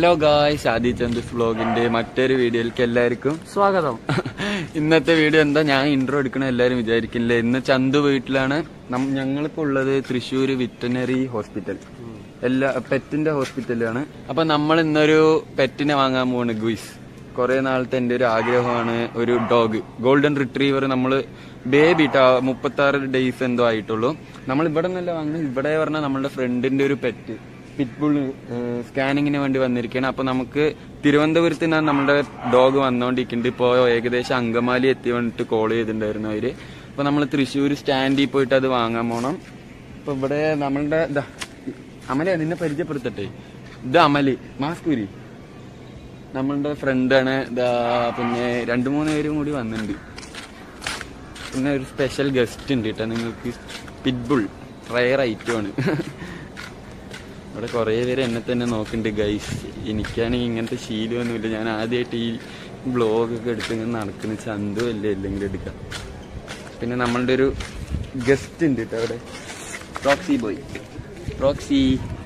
Hello guys ആദി ചന്ദ്രസ് വ്ലോഗിന്റെ മറ്റൊരു വീഡിയോയിലേക്ക് എല്ലാവർക്കും സ്വാഗതം ഇന്നത്തെ വീഡിയോ എന്താ ഞാൻ ഇൻട്രോ എടുക്കണ എല്ലാവരും വിചാരിക്കില്ല ഇന്ന് ചന്തു വീട്ടിലാണ് നം- ഞങ്ങളിപ്പോ ഉള്ളത് തൃശ്ശൂര് വെറ്റനറി ഹോസ്പിറ്റൽ എല്ലാ പെറ്റിന്റെ ഹോസ്പിറ്റലാണ് അപ്പൊ നമ്മൾ ഇന്നൊരു പെറ്റിനെ വാങ്ങാൻ പോവാണ് ഗുയിസ് കുറെ നാളത്തെ എന്റെ ഒരു ആഗ്രഹമാണ് ഒരു ഡോഗ് ഗോൾഡൻ റിട്രീവർ നമ്മള് ബേബി മുപ്പത്തി ആറ് ഡേയ്സ് എന്തോ ആയിട്ടുള്ളൂ നമ്മൾ ഇവിടെ നിന്നല്ല വാങ്ങുന്നത് ഇവിടെ പറഞ്ഞാൽ നമ്മുടെ ഫ്രണ്ടിന്റെ ഒരു പെറ്റ് പിറ്റ്ബുൾ സ്കാനിങ്ങിന് വേണ്ടി വന്നിരിക്കുകയാണ് അപ്പൊ നമുക്ക് തിരുവനന്തപുരത്ത് നിന്നാണ് നമ്മുടെ ഡോഗ് വന്നുകൊണ്ടിരിക്കുന്നുണ്ട് ഇപ്പോ ഏകദേശം അങ്കമാലി എത്തി വന്നിട്ട് കോൾ ചെയ്തിട്ടുണ്ടായിരുന്നു അവര് അപ്പൊ നമ്മൾ തൃശ്ശൂർ സ്റ്റാൻഡിൽ പോയിട്ട് അത് വാങ്ങാൻ പോണം ഇപ്പൊ ഇവിടെ നമ്മളുടെ ഇതാ അമല നിന്നെ പരിചയപ്പെടുത്തട്ടെ ഇത് അമലി മാസ്കൂരി നമ്മളുടെ ഫ്രണ്ടാണ് ഇതാ പിന്നെ രണ്ടു മൂന്ന് പേരും കൂടി വന്നിട്ടുണ്ട് പിന്നെ ഒരു സ്പെഷ്യൽ ഗസ്റ്റ് ഉണ്ട് കേട്ടോ നിങ്ങൾക്ക് പിറ്റ്ബുൾ റയർ ഐറ്റമാണ് ഇവിടെ കുറേ പേര് എന്നെ തന്നെ നോക്കുന്നുണ്ട് ഗൈസ് എനിക്കാണെങ്കിൽ ഇങ്ങനത്തെ ശീലമൊന്നുമില്ല ഞാൻ ആദ്യമായിട്ട് ഈ ബ്ലോഗൊക്കെ എടുത്ത് ഇങ്ങനെ നടക്കുന്ന ചന്തു അല്ലേ അല്ലെങ്കിൽ എടുക്കാം പിന്നെ നമ്മളുടെ ഒരു ഗസ്റ്റ് ഉണ്ട് കേട്ടോ അവിടെ റോക്സി ബോയ് റോക്സി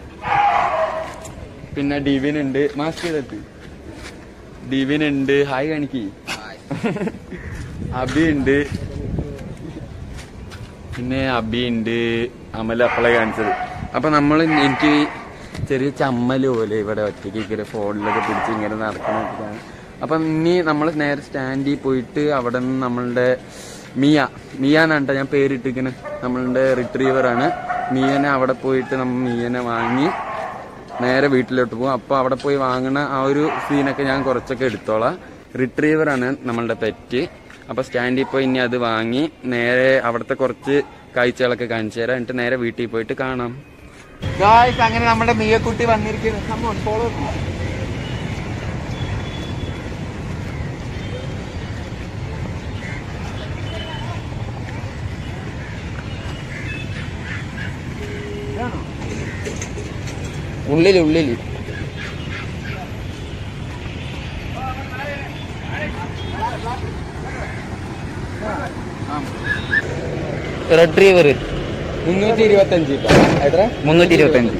പിന്നെ ഡിവിൻ ഉണ്ട് മാസ്ക് ചെയ്തിട്ട് ഡിവിൻ ഉണ്ട് ഹായ് കാണിക്ക് അബി ഉണ്ട് പിന്നെ അബി ഉണ്ട് അമല അപ്പളെ കാണിച്ചത് അപ്പൊ നമ്മൾ എനിക്ക് ചെറിയ ചമ്മല് പോലെ ഇവിടെ ഒറ്റയ്ക്ക് ഇങ്ങനെ ഫോണിലൊക്കെ പിടിച്ച് ഇങ്ങനെ നടക്കണതാണ് അപ്പൊ ഇനി നമ്മൾ നേരെ സ്റ്റാൻഡിൽ പോയിട്ട് അവിടെ നിന്ന് നമ്മളുടെ മിയ മിയ എന്നാണ് ട്ടോ ഞാൻ പേരിട്ടിരിക്കുന്നത് നമ്മളുടെ റിട്രീവർ ആണ് മിയനെ അവിടെ പോയിട്ട് നമ്മൾ മിയനെ വാങ്ങി നേരെ വീട്ടിലോട്ട് പോകും അപ്പൊ അവിടെ പോയി വാങ്ങണ ആ ഒരു സീനൊക്കെ ഞാൻ കുറച്ചൊക്കെ എടുത്തോളാം റിട്രീവർ ആണ് നമ്മളുടെ പെറ്റ് അപ്പൊ സ്റ്റാൻഡിൽ പോയി ഇനി അത് വാങ്ങി നേരെ അവിടുത്തെ കുറച്ച് കാഴ്ചകളൊക്കെ കാണിച്ചു തരാം എന്നിട്ട് നേരെ വീട്ടിൽ പോയിട്ട് കാണാം അങ്ങനെ നമ്മുടെ മിയക്കുട്ടി വന്നിരിക്കുന്നു ഫോളോ ഉള്ളിൽ ഉള്ളിൽ റെട്രീവർ മുന്നൂറ്റി ഇരുപത്തി അഞ്ച് എത്ര മുന്നൂറ്റി ഇരുപത്തി അഞ്ച്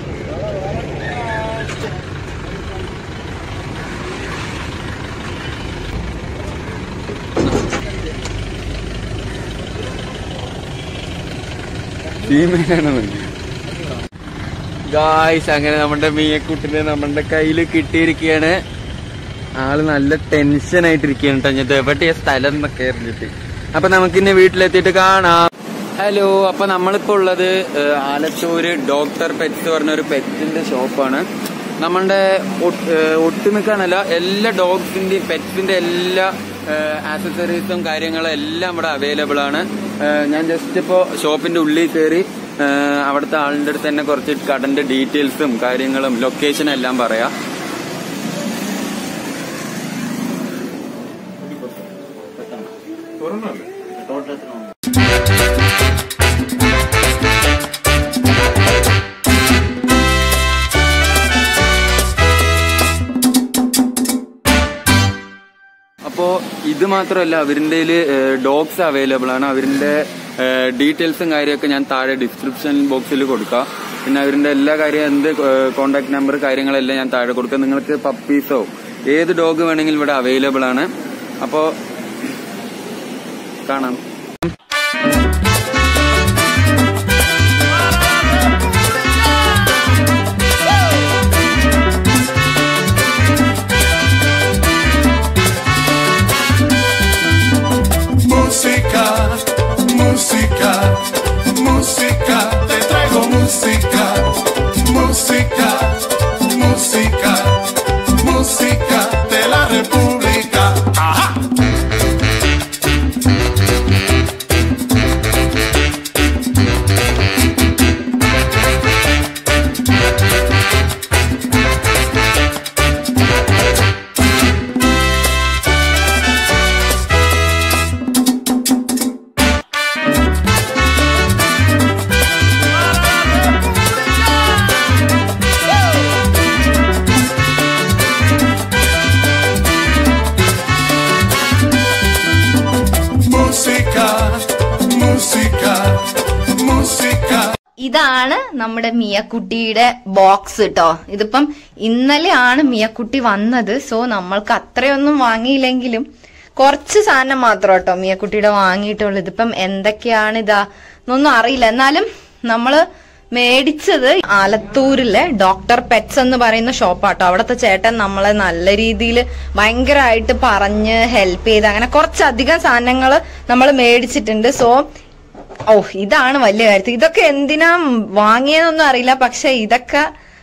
ഗായ്സ് അങ്ങനെ നമ്മുടെ മീയക്കുട്ടിനെ നമ്മുടെ കയ്യിൽ കിട്ടിയിരിക്കുകയാണ് ആള് നല്ല ടെൻഷൻ ആയിട്ടിരിക്കുകയാണ് കേട്ടോ ഇത് എവിടെയാ സ്ഥലം എന്നൊക്കെ അറിഞ്ഞിട്ട് അപ്പൊ നമുക്ക് ഇനി വീട്ടിലെത്തിയിട്ട് കാണാം ഹലോ അപ്പൊ നമ്മളിപ്പോ ഉള്ളത് ഏഹ്, ആലത്തൂര് ഡോക്ടർ പെറ്റ്സ് പറഞ്ഞ ഒരു പെറ്റിന്റെ ഷോപ്പാണ് നമ്മളുടെ ഒട്ട്- ഏഹ്, ഒട്ടുമിക്കാണല്ല എല്ലാ ഡോഗ്സിന്റെയും പെറ്റ്സിന്റെ എല്ലാ ആക്സസറീസും കാര്യങ്ങളും എല്ലാം ഇവിടെ അവൈലബിൾ ആണ് ഏഹ്, ഞാൻ ജസ്റ്റ് ഇപ്പോ ഷോപ്പിന്റെ ഉള്ളിൽ കയറി ഏഹ്, അവിടുത്തെ ആളിന്റെ അടുത്ത് തന്നെ കുറച്ച് കടന്റെ ഡീറ്റെയിൽസും കാര്യങ്ങളും ലൊക്കേഷനും എല്ലാം പറയാം അപ്പോ ഇത് മാത്രമല്ല അവരിന്റെ ഡോഗ്സ് അവൈലബിൾ ആണ് അവരിന്റെ ഡീറ്റെയിൽസും കാര്യമൊക്കെ ഞാൻ താഴെ ഡിസ്ക്രിപ്ഷൻ ബോക്സിൽ കൊടുക്കാം പിന്നെ അവരിന്റെ എല്ലാ കാര്യം എന്ത് കോണ്ടാക്ട് നമ്പർ കാര്യങ്ങളെല്ലാം ഞാൻ താഴെ കൊടുക്കാം നിങ്ങൾക്ക് പപ്പീസോ ഏത് ഡോഗ് വേണമെങ്കിലും ഇവിടെ അവൈലബിൾ ആണ് അപ്പോ കാണാം Música, música, música, te traigo música, música, música, música de la República. Ajá. ഇതാണ് നമ്മുടെ മിയക്കുട്ടിയുടെ ബോക്സ് കേട്ടോ ഇതിപ്പം ഇന്നലെയാണ് മിയക്കുട്ടി വന്നത് സോ നമ്മൾക്ക് അത്രയൊന്നും വാങ്ങിയില്ലെങ്കിലും കുറച്ച് സാധനം മാത്രം കേട്ടോ മിയക്കുട്ടിയുടെ വാങ്ങിയിട്ടുള്ളത് ഇതിപ്പം എന്തൊക്കെയാണ് ഇതാ എന്നൊന്നും അറിയില്ല എന്നാലും നമ്മള് മേടിച്ചത് ആലത്തൂരിലെ ഡോക്ടർ പെറ്റ്സ് എന്ന് പറയുന്ന ഷോപ്പാട്ടോ അവിടുത്തെ ചേട്ടൻ നമ്മളെ നല്ല രീതിയിൽ ഭയങ്കരമായിട്ട് പറഞ്ഞ് ഹെൽപ്പ് ചെയ്ത് അങ്ങനെ കുറച്ചധികം സാധനങ്ങൾ നമ്മൾ മേടിച്ചിട്ടുണ്ട് സോ ഓ ഇതാണ് വലിയ കാര്യത്തിൽ ഇതൊക്കെ എന്തിനാ വാങ്ങിയതെന്നൊന്നും അറിയില്ല പക്ഷെ ഇതൊക്കെ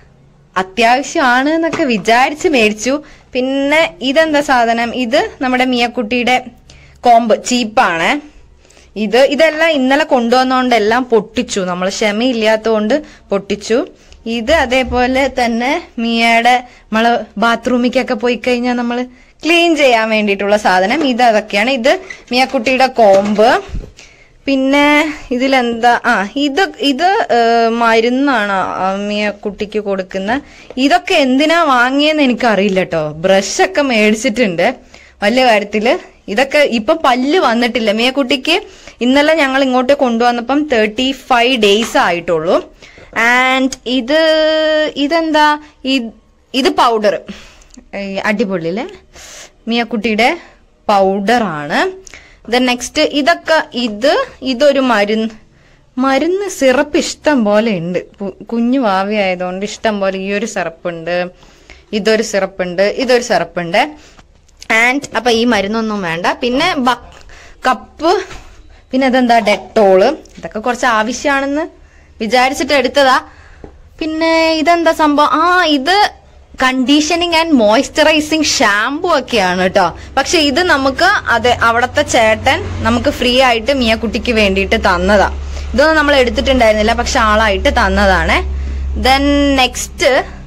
അത്യാവശ്യമാണ് എന്നൊക്കെ വിചാരിച്ച് മേടിച്ചു പിന്നെ ഇതെന്താ സാധനം ഇത് നമ്മുടെ മിയക്കുട്ടിയുടെ കോമ്പ് ചീപ്പാണ് ഇത് ഇതെല്ലാം ഇന്നലെ കൊണ്ടുവന്നോണ്ട് എല്ലാം പൊട്ടിച്ചു നമ്മൾ ക്ഷമയില്ലാത്തതുകൊണ്ട് പൊട്ടിച്ചു ഇത് അതേപോലെ തന്നെ മിയയുടെ നമ്മള് ബാത്റൂമിക്കൊക്കെ പോയി കഴിഞ്ഞാൽ നമ്മൾ ക്ലീൻ ചെയ്യാൻ വേണ്ടിയിട്ടുള്ള സാധനം ഇത് അതൊക്കെയാണ് ഇത് മിയക്കുട്ടിയുടെ കോമ്പ് പിന്നെ ഇതിലെന്താ ആ ഇത് ഇത് ഏഹ്, മരുന്നാണ് ആ മിയ കുട്ടിക്ക് കൊടുക്കുന്ന ഇതൊക്കെ എന്തിനാ വാങ്ങിയെന്ന് എനിക്ക് അറിയില്ല കേട്ടോ ബ്രഷ് ഒക്കെ മേടിച്ചിട്ടുണ്ട് വലിയ കാര്യത്തില് ഇതൊക്കെ ഇപ്പൊ പല്ല് വന്നിട്ടില്ല മിയ കുട്ടിക്ക് ഇന്നലെ ഞങ്ങൾ ഇങ്ങോട്ട് കൊണ്ടുവന്നപ്പം തേർട്ടി ഫൈവ് ഡേയ്സ് ആയിട്ടുള്ളൂ ആൻഡ് ഇത് ഇതെന്താ ഇത്- ഇത് പൗഡർ അടിപൊളിയിലെ മിയക്കുട്ടിയുടെ പൗഡറാണ് ദെൻ നെക്സ്റ്റ് ഇതൊക്കെ ഇത് ഇതൊരു മരുന്ന് മരുന്ന് സിറപ്പ് ഇഷ്ടം പോലെ ഉണ്ട് കു- കുഞ്ഞു ഭാവി ആയതുകൊണ്ട് ഇഷ്ടം പോലെ ഈ ഒരു സിറപ്പുണ്ട് ഇതൊരു സിറപ്പുണ്ട് ഇതൊരു സിറപ്പുണ്ട് ആൻഡ് അപ്പൊ ഈ മരുന്നൊന്നും വേണ്ട പിന്നെ ബ- കപ്പ് പിന്നെ അതെന്താ ഡെറ്റോള് ഇതൊക്കെ കുറച്ച് ആവശ്യമാണെന്ന് വിചാരിച്ചിട്ട് എടുത്തതാ പിന്നെ ഇതെന്താ സംഭവം ആ ഇത് കണ്ടീഷനിങ് ആൻഡ് മോയ്സ്ചറൈസിങ് ഷാംപൂ ഒക്കെയാണ് കേട്ടോ പക്ഷെ ഇത് നമുക്ക് അതെ അവിടത്തെ ചേട്ടൻ നമുക്ക് ഫ്രീ ആയിട്ട് മിയക്കുട്ടിക്ക് വേണ്ടിയിട്ട് തന്നതാ ഇതൊന്നും നമ്മൾ എടുത്തിട്ടുണ്ടായിരുന്നില്ല പക്ഷെ ആളായിട്ട് തന്നതാണ് ദെൻ നെക്സ്റ്റ്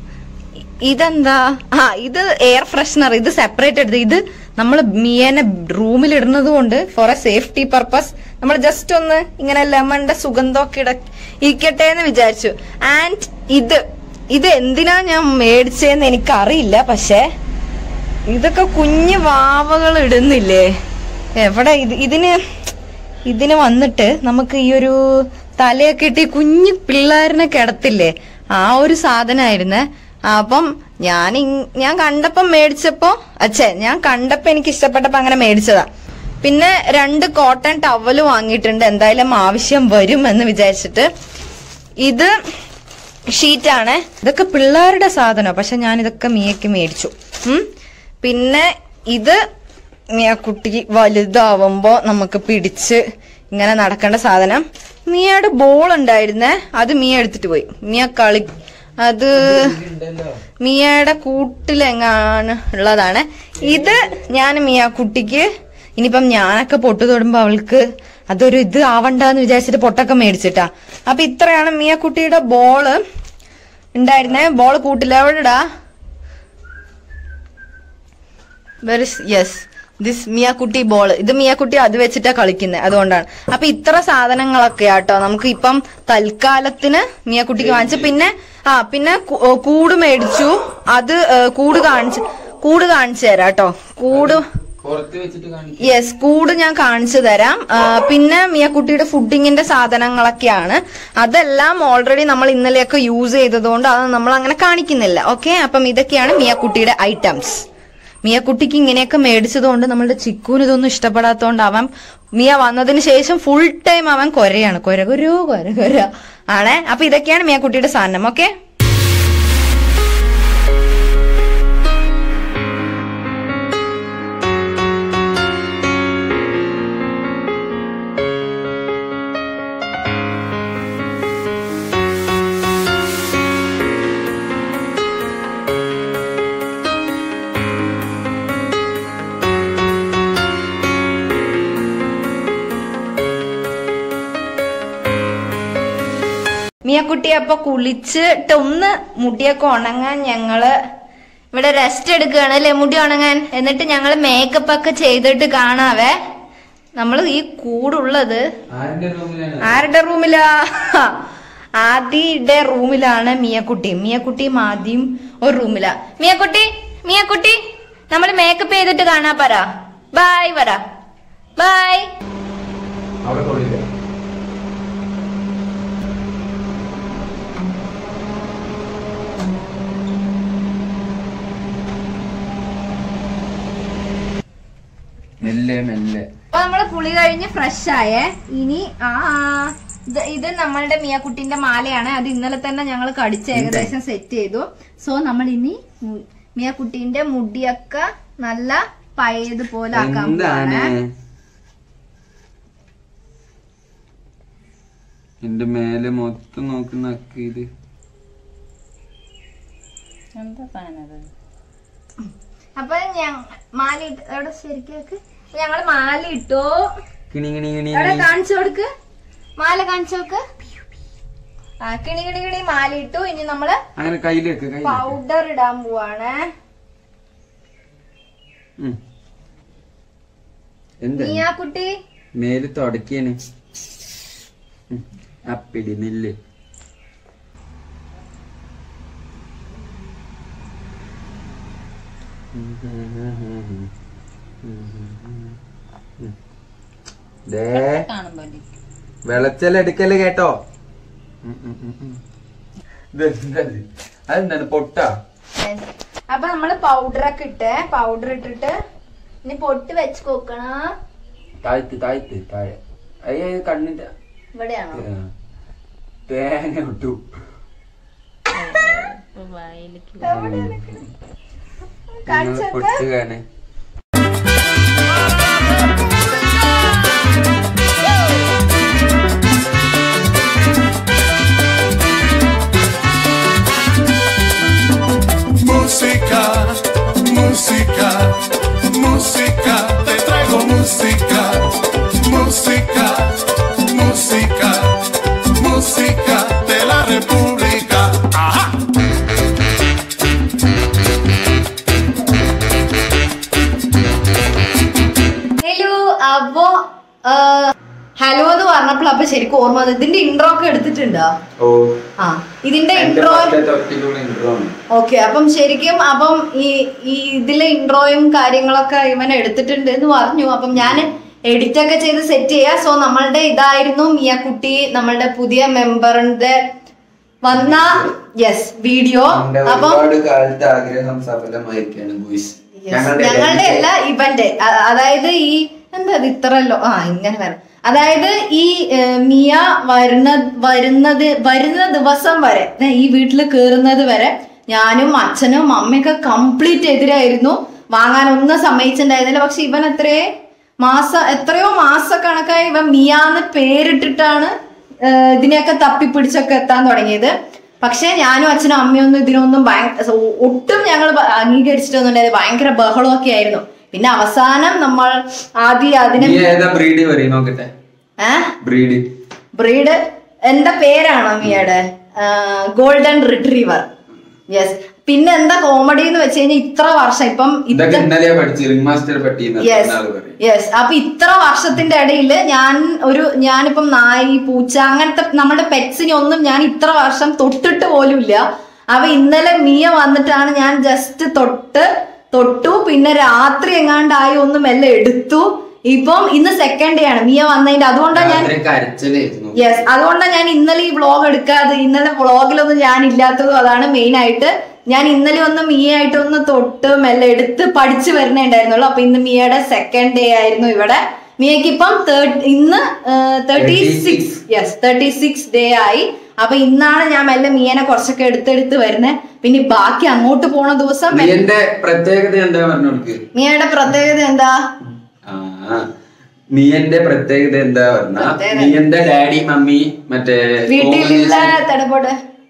ഇതെന്താ ആ ഇത് എയർ ഫ്രഷ്നർ ഇത് സെപ്പറേറ്റ് എടുത്ത് ഇത് നമ്മൾ മിയനെ റൂമിൽ ഇടുന്നത് കൊണ്ട് ഫോർ എ സേഫ്റ്റി പർപ്പസ് നമ്മൾ ജസ്റ്റ് ഒന്ന് ഇങ്ങനെ ലെമണിന്റെ സുഗന്ധമൊക്കെ ഇട ഇരിക്കട്ടെ എന്ന് വിചാരിച്ചു ആൻഡ് ഇത് ഇത് എന്തിനാ ഞാൻ മേടിച്ചതെന്ന് എനിക്കറിയില്ല പക്ഷെ ഇതൊക്കെ കുഞ്ഞു വാവകൾ ഇടുന്നില്ലേ എവിടെ ഇത് ഇതിന് ഇതിന് വന്നിട്ട് നമുക്ക് ഈ ഒരു തലയൊക്കെ ഇട്ട് ഈ കുഞ്ഞു പിള്ളേരിനെ കിടത്തില്ലേ ആ ഒരു സാധനമായിരുന്നേ അപ്പം ഞാൻ ഇങ്- ഞാൻ കണ്ടപ്പം മേടിച്ചപ്പോ അച്ഛേ ഞാൻ കണ്ടപ്പോ എനിക്ക് ഇഷ്ടപ്പെട്ടപ്പോ അങ്ങനെ മേടിച്ചതാ പിന്നെ രണ്ട് കോട്ടൺ ടവല് വാങ്ങിയിട്ടുണ്ട് എന്തായാലും ആവശ്യം വരും എന്ന് വിചാരിച്ചിട്ട് ഇത് ഷീറ്റാണ് ഇതൊക്കെ പിള്ളേരുടെ സാധനം പക്ഷെ ഞാൻ ഇതൊക്കെ മിയക്ക് മേടിച്ചു ഉം. പിന്നെ ഇത് മിയ കുട്ടി വലുതാവുമ്പോ നമുക്ക് പിടിച്ച് ഇങ്ങനെ നടക്കേണ്ട സാധനം മിയയുടെ ബോൾ ഉണ്ടായിരുന്നേ അത് മിയ എടുത്തിട്ട് പോയി മിയ കളി അത് മിയയുടെ കൂട്ടിലെങ്ങാണ് ഉള്ളതാണ് ഇത് ഞാൻ മിയ കുട്ടിക്ക് ഇനിയിപ്പം ഞാനൊക്കെ പൊട്ട് തൊടുമ്പോ അവൾക്ക് അതൊരു ഇത് ആവണ്ടെന്ന് വിചാരിച്ചിട്ട് പൊട്ടൊക്കെ മേടിച്ചിട്ടാ അപ്പൊ ഇത്രയാണ് മിയ കുട്ടിയുടെ ബോള് ഉണ്ടായിരുന്നേ ബോള് കൂട്ടില്ല എവിടെടാ യെസ് ദിസ് മിയാക്കുട്ടി ബോൾ ഇത് മിയാക്കുട്ടി അത് വെച്ചിട്ടാ കളിക്കുന്നത് അതുകൊണ്ടാണ് അപ്പൊ ഇത്ര സാധനങ്ങളൊക്കെ ആട്ടോ നമുക്ക് ഇപ്പം തൽക്കാലത്തിന് മിയാക്കുട്ടിക്ക് വാങ്ങിച്ചു പിന്നെ ആ പിന്നെ കു- ഏ, കൂട് മേടിച്ചു അത് ഏ, കൂട് കാണിച്ച് കൂട് കാണിച്ചു തരാം കേട്ടോ കൂട് പുറത്ത് വെച്ചിട്ട് കാണിക്കും യെസ് കൂട് ഞാൻ കാണിച്ചു തരാം ആ, പിന്നെ മിയക്കുട്ടിയുടെ ഫുഡിങ്ങിന്റെ സാധനങ്ങളൊക്കെയാണ് അതെല്ലാം ഓൾറെഡി നമ്മൾ ഇന്നലെയൊക്കെ യൂസ് ചെയ്തതുകൊണ്ട് അത് നമ്മൾ അങ്ങനെ കാണിക്കുന്നില്ല ഓക്കെ അപ്പം ഇതൊക്കെയാണ് മിയക്കുട്ടിയുടെ ഐറ്റംസ് മിയക്കുട്ടിക്ക് ഇങ്ങനെയൊക്കെ മേടിച്ചതുകൊണ്ട് നമ്മളുടെ ചിക്കൂന് ഇതൊന്നും ഇഷ്ടപ്പെടാത്തതുകൊണ്ട് അവൻ മിയ വന്നതിന് ശേഷം ഫുൾ ടൈം അവൻ കൊരയാണ് കൊരകൊരോ കൊരകൊര ആണേ അപ്പൊ ഇതൊക്കെയാണ് മിയക്കുട്ടിയുടെ സാധനം ഓക്കെ മിയക്കുട്ടി അപ്പൊ കുളിച്ചിട്ട് ഒന്ന് മുടിയൊക്കെ ഉണങ്ങാൻ ഞങ്ങള് ഇവിടെ റെസ്റ്റ് എടുക്കുകയാണ് അല്ലെ മുടി ഉണങ്ങാൻ എന്നിട്ട് ഞങ്ങള് മേക്കപ്പ് ഒക്കെ ചെയ്തിട്ട് കാണാവേ നമ്മൾ ഈ കൂടുള്ളത് ആരുടെ റൂമിലാണ് ആരുടെ റൂമിലാ ആദിയുടെ റൂമിലാണ് മിയക്കുട്ടി മിയക്കുട്ടിയും ആദ്യം ഒരു റൂമിലാ മിയക്കുട്ടി മിയക്കുട്ടി നമ്മൾ മേക്കപ്പ് ചെയ്തിട്ട് കാണാ പറ ബൈ പറ ബൈ അവിടെ കൊള്ളില്ല കഴിഞ്ഞ് ഫ്രഷ് ആയേ ഇനി ആ ഇത് ഇത് നമ്മളുടെ മിയാക്കുട്ടിന്റെ മാലയാണ് അത് ഇന്നലെ തന്നെ ഞങ്ങൾ കടിച്ച് ഏകദേശം സെറ്റ് ചെയ്തു സോ നമ്മൾ ഇനി മു- മിയാക്കുട്ടീന്റെ മുടിയൊക്കെ നല്ല പഴയതുപോലെ ആക്കാൻ എന്താണ് പോവാണ് എന്റെ മേലെ മൊത്തം നോക്കുന്ന ഇത് അപ്പൊ ഞാൻ മാല ഇട്ട് എവിടെ ശരിക്കും ഞങ്ങള് മാല ഇട്ടു കിണി കിണി കിണി എവിടെ കാണിച്ചു കൊടുക്ക് മാല കാണിച്ചു നോക്ക് ആ കിണി കിണി കിണി മാല ഇട്ടു ഇനി നമ്മള് അങ്ങനെ കയ്യിലേക്ക് കയ്യിൽ പൗഡർ ഇടാൻ പോവാണ് എന്താ നീയാ കുട്ടി മേല് തുടക്കാണ് അപ്പിടി നെല്ല് ദേ വെളച്ചലെടുക്കല് കേട്ടോ ഇതെന്തത്? അതെന്താണ് പൊട്ടാ അപ്പൊ നമ്മള് പൗഡർ ഒക്കെ ഇട്ടേ പൗഡർ ഇട്ടിട്ട് ഇനി പൊട്ട് വെച്ച് നോക്കണം താഴ്ത്ത് താഴ്ത്ത് താഴെ അയ്യ കണ്ണിന്റെ ഇവിടെയാണോ ആ. തേങ്ങ ഇട്ടു കാണിച്ചു പൊട്ട് കാണേ Música, música, música, te traigo música, música, música, música de la República. Ajá. Hello അപ്പോ ഹലോ എന്ന് പറഞ്ഞപ്പോൾ അപ്പൊ ശരിക്കും ഓർമ്മ വന്നു. ഇതിന്റെ ഇൻട്രോ ഒക്കെ എടുത്തിട്ടുണ്ടോ ഓ ആ ഇതിന്റെ എന്റെ ഇൻട്രോ മറ്റേ തൊട്ടിലുള്ള intro ആണ്. ഓക്കെ അപ്പം ശരിക്കും അപ്പം ഈ ഈ ഇതിലെ ഇൻട്രോയും കാര്യങ്ങളൊക്കെ ഇവൻ എടുത്തിട്ടുണ്ട് എന്ന് പറഞ്ഞു അപ്പം ഞാൻ എഡിറ്റ് ഒക്കെ ചെയ്ത് സെറ്റ് ചെയ്യാം സോ നമ്മളുടെ ഇതായിരുന്നു മിയക്കുട്ടി നമ്മളുടെ പുതിയ മെമ്പറിന്റെ വന്ന യെസ് വീഡിയോ എന്റെ അപ്പം ഒരുപാട് കാലത്തെ ആഗ്രഹം സഫലമായിരിക്കാണ് ബോയ്സ് Yes. ഞങ്ങളുടെ അല്ല ഇവന്റെ അ- അതായത് ഈ എന്താ ഇത് ഇത്രല്ലോ ആ ഇങ്ങനെ വരാം അതായത് ഈ ഏഹ്, മിയ വരുന്ന വരുന്നത് വരുന്ന ദിവസം വരെ ദേ ഈ വീട്ടിൽ കേറുന്നത് വരെ ഞാനും അച്ഛനും അമ്മയൊക്കെ കംപ്ലീറ്റ് എതിരായിരുന്നു വാങ്ങാൻ ഒന്നും സമ്മതിച്ചിട്ടുണ്ടായിരുന്നില്ല പക്ഷെ ഇവൻ എത്രയോ മാസ എത്രയോ മാസക്കണക്കായി ഇവൻ മിയാന്ന് പേരിട്ടിട്ടാണ് ഏഹ്, ഇതിനെയൊക്കെ തപ്പിപ്പിടിച്ചൊക്കെ എത്താൻ തുടങ്ങിയത് പക്ഷെ ഞാനും അച്ഛനും അമ്മയൊന്നും ഇതിനൊന്നും ഭയങ്കര ഒട്ടും ഞങ്ങൾ അംഗീകരിച്ചിട്ടൊന്നുണ്ടായത് ഭയങ്കര ബഹളമൊക്കെ ആയിരുന്നു പിന്നെ അവസാനം നമ്മൾ ആദ്യം അതിനെ നീ ഏതാ ബ്രീഡ് പറയും നോക്കട്ടെ ഏഹ് ബ്രീഡ് ബ്രീഡ് എന്താ പേരാണോ മിയയുടെ ഗോൾഡൻ റിട്രീവർ യെസ് പിന്നെ എന്താ കോമഡി എന്ന് വെച്ച് കഴിഞ്ഞാൽ ഇത്ര വർഷം ഇപ്പം ഇതൊക്കെ ഇത്ര ഇന്നലെ പഠിച്ചു റിംഗ് മാസ്റ്റർ പറ്റിയെന്ന് യെസ് ആള് പറയും യെസ് അപ്പൊ ഇത്ര വർഷത്തിന്റെ ഇടയിൽ ഞാൻ ഒരു ഞാനിപ്പം നായി പൂച്ച അങ്ങനത്തെ നമ്മുടെ പെറ്റ്സിനെ ഒന്നും ഞാൻ ഇത്ര വർഷം തൊട്ടിട്ട് പോലും ഇല്ല അപ്പൊ ഇന്നലെ മിയ വന്നിട്ടാണ് ഞാൻ ജസ്റ്റ് തൊട്ട് തൊട്ടു പിന്നെ രാത്രി എങ്ങാണ്ടായി ഒന്നും എല്ലാം എടുത്തു ഇപ്പം ഇന്ന് സെക്കൻഡ് ഡേ ആണ് മിയ വന്നതിന്റെ അതുകൊണ്ടാണ് ഞാൻ രാത്രി കരച്ചിലായിരുന്നു യെസ് അതുകൊണ്ടാണ് ഞാൻ ഇന്നലെ ഈ വ്ളോഗ് എടുക്കാതെ ഇന്നലെ വ്ളോഗിലൊന്നും ഞാൻ ഇല്ലാത്തതും അതാണ് മെയിൻ ആയിട്ട് ഞാൻ ഇന്നലെ ഒന്ന് മിയായിട്ട് ഒന്ന് തൊട്ട് മെല്ലെ എടുത്ത് പഠിച്ചു വരുന്നേ ഉണ്ടായിരുന്നുള്ളൂ അപ്പൊ ഇന്ന് മിയയുടെ സെക്കൻഡ് ഡേ ആയിരുന്നു ഇവിടെ മിയക്ക് ഇപ്പം തേർട്ടി ഇന്ന് thirty six yes thirty six day ആയി അപ്പൊ ഇന്നാണ് ഞാൻ മെല്ലെ മിയനെ കുറച്ചൊക്കെ എടുത്തെടുത്ത് വരുന്നത് പിന്നെ ബാക്കി അങ്ങോട്ട് പോണ ദിവസം നീ എന്റെ പ്രത്യേകത എന്താ പറഞ്ഞു കൊടുക്ക് മിയയുടെ പ്രത്യേകത എന്താ ആ നീ എന്റെ പ്രത്യേകത എന്താ പറഞ്ഞ പ്രത്യേകത. നീ എന്റെ ഡാഡി മമ്മി മറ്റേ വീട്ടിലുള്ള combination- തടപോട്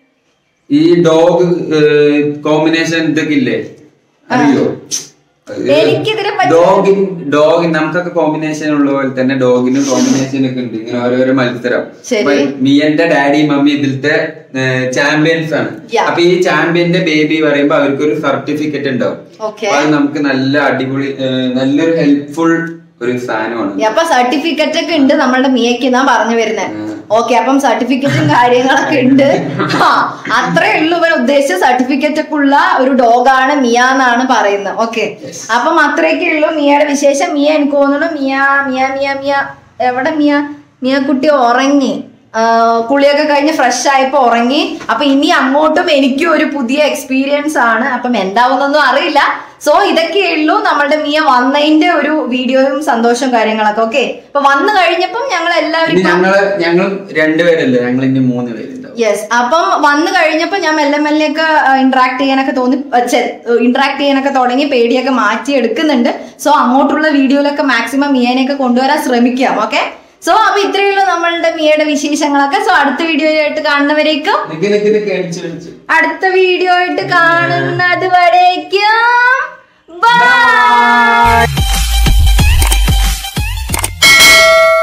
ഈ ഡോഗ് കോമ്പിനേഷൻ ഇതൊക്കെ ഇല്ലേ അറിയോ എനിക്കിതിനെ പറ്റി- ഡോഗിൻ ഡോഗിൻ നമുക്കൊക്കെ കോമ്പിനേഷൻ ഉള്ള പോലെ തന്നെ ഡോഗിനും കോമ്പിനേഷൻ ഒക്കെ ഉണ്ട് ഇങ്ങനെ ഓരോരോ മത്സരം ശരി. അപ്പൊ മിയന്റെ ഡാഡി മമ്മി ഇതിലത്തെ ചാമ്പ്യൻസ് ആണ് Yeah. അപ്പൊ ഈ ചാമ്പ്യന്റെ ബേബി പറയുമ്പോ അവർക്കൊരു സർട്ടിഫിക്കറ്റ് ഉണ്ടാവും Okay. അപ്പൊ അത് നമുക്ക് നല്ല അടിപൊളി ഏഹ്, നല്ലൊരു ഹെൽപ്ഫുൾ ഒരു സാധനമാണ് അപ്പൊ സർട്ടിഫിക്കറ്റ് ഒക്കെ ഉണ്ട് നമ്മളുടെ മിയക്ക് എന്നാ പറഞ്ഞു വരുന്നത് ഓക്കെ അപ്പം സർട്ടിഫിക്കറ്റും കാര്യങ്ങളൊക്കെ ഉണ്ട് ആ അത്രേ ഉള്ളൂ ഇവൻ ഉദ്ദേശിച്ച സർട്ടിഫിക്കറ്റ് ഒക്കെ ഉള്ള ഒരു ഡോഗാണ് മിയ എന്നാണ് പറയുന്നത് ഓക്കെ അപ്പം അത്രയൊക്കെ ഉള്ളൂ മിയയുടെ വിശേഷം മിയ എനിക്ക് തോന്നുന്നു മിയ മിയ മിയ മിയ എവിടെ മിയ മിയ കുട്ടി ഉറങ്ങി ആ, കുളിയൊക്കെ കഴിഞ്ഞ് ഫ്രഷ് ആയപ്പോ ഉറങ്ങി അപ്പൊ ഇനി അങ്ങോട്ടും എനിക്കും ഒരു പുതിയ എക്സ്പീരിയൻസ് ആണ് അപ്പം എന്താവുന്നൊന്നും അറിയില്ല സോ ഇതൊക്കെയേ ഉള്ളൂ നമ്മളുടെ മിയ വന്നതിന്റെ ഒരു വീഡിയോയും സന്തോഷവും കാര്യങ്ങളൊക്കെ ഓക്കെ അപ്പൊ വന്നു കഴിഞ്ഞപ്പം ഞങ്ങൾ ഇനി എല്ലാവരും ഞങ്ങള് ഞങ്ങൾ രണ്ടുപേരല്ലേ ഞങ്ങൾ ഇനി മൂന്ന് പേരുണ്ടാവും യെസ് അപ്പം വന്നു കഴിഞ്ഞപ്പോൾ ഞാൻ മെല്ലെ മെല്ലെ ഒക്കെ ഇന്ററാക്ട് ചെയ്യാനൊക്കെ തോന്നി ഇന്ററാക്ട് ചെയ്യാനൊക്കെ തുടങ്ങി പേടിയൊക്കെ മാറ്റി എടുക്കുന്നുണ്ട് സോ അങ്ങോട്ടുള്ള വീഡിയോയിലൊക്കെ മാക്സിമം മിയനെയൊക്കെ കൊണ്ടുവരാൻ ശ്രമിക്കാം ഓക്കെ സോ അപ്പൊ ഇത്രയേ ഉള്ളൂ നമ്മളുടെ മിയയുടെ വിശേഷങ്ങളൊക്കെ സോ അടുത്ത വീഡിയോ ആയിട്ട് കാണുന്നവരേക്കും നിക്ക് നിക്ക് നിക്ക് എണിച്ച് എണിച്ച് അടുത്ത വീഡിയോ ആയിട്ട് കാണുന്നത് വരേക്കും ബൈ